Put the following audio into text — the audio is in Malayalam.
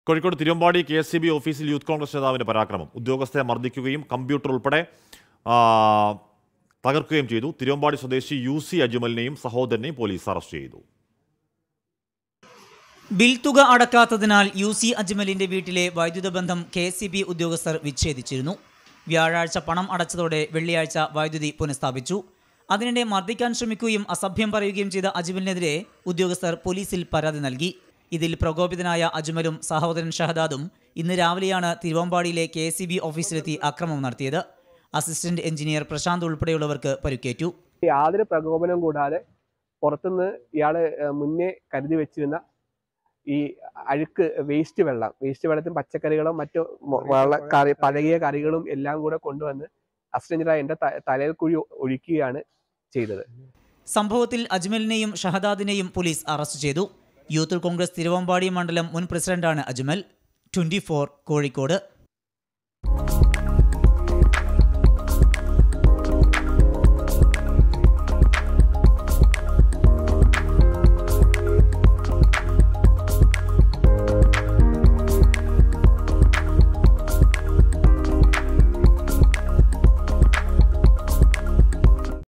Kozhikode Thiruvambady K S C B ഓഫീസിൽ യൂത്ത് കോൺഗ്രസ് നേതാവിന്റെ പരാക്രമം ഉദ്യോഗസ്ഥരെ മർദ്ദിക്കുകയും കമ്പ്യൂട്ടർ ഉൾപ്പെടെ ആ, തകർക്കുകയും ചെയ്തു തിരുവമ്പാടി സ്വദേശി യു സി അജ്മലിനെയും സഹോദരനെയും പോലീസ് അറസ്റ്റ് ചെയ്തു ബിൽ തുക അടക്കാത്തതിനാൽ യു സി അജ്മലിന്റെ വീട്ടിലെ വൈദ്യുത ബന്ധം കെ എസ് സി ബി ഉദ്യോഗസ്ഥർ വിച്ഛേദിച്ചിരുന്നു വ്യാഴാഴ്ച പണം അടച്ചതോടെ വെള്ളിയാഴ്ച വൈദ്യുതി പുനഃസ്ഥാപിച്ചു അതിനിടെ മർദ്ദിക്കാൻ ശ്രമിക്കുകയും അസഭ്യം പറയുകയും ചെയ്ത അജ്മലിനെതിരെ ഉദ്യോഗസ്ഥർ പോലീസിൽ പരാതി നൽകി ഇതിൽ പ്രകോപിതനായ അജ്മലും സഹോദരൻ ഷഹദാദും ഇന്ന് രാവിലെയാണ് തിരുവമ്പാടിയിലെ കെ എസ് സി ബി ഓഫീസിലെത്തി അക്രമം നടത്തിയത് അസിസ്റ്റന്റ് എഞ്ചിനീയർ പ്രശാന്ത് ഉൾപ്പെടെയുള്ളവർക്ക് പരിക്കേറ്റു യാതൊരു പ്രകോപനവും കൂടാതെ പുറത്തുനിന്ന് ഇയാള് ഏഹ് മുന്നേ കരുതി വെച്ചിരുന്ന ഈ അഴുക്ക് വേസ്റ്റ് വെള്ളം വേസ്റ്റ് വെള്ളത്തിൽ പച്ചക്കറികളും മറ്റു മൊ- വെള്ള കറി പഴകിയ കറികളും എല്ലാം കൂടെ കൊണ്ടുവന്ന് അസിസ്റ്റന്റ് എന്റെ ത- തലയിൽ കുഴി ഒഴിക്കുകയാണ് ചെയ്തത് സംഭവത്തിൽ അജ്മലിനെയും ഷഹദാദിനെയും പോലീസ് അറസ്റ്റ് ചെയ്തു യൂത്ത് കോൺഗ്രസ് തിരുവമ്പാടി മണ്ഡലം മുൻ പ്രസിഡന്റാണ് അജ്മൽ ട്വന്റി കോഴിക്കോട്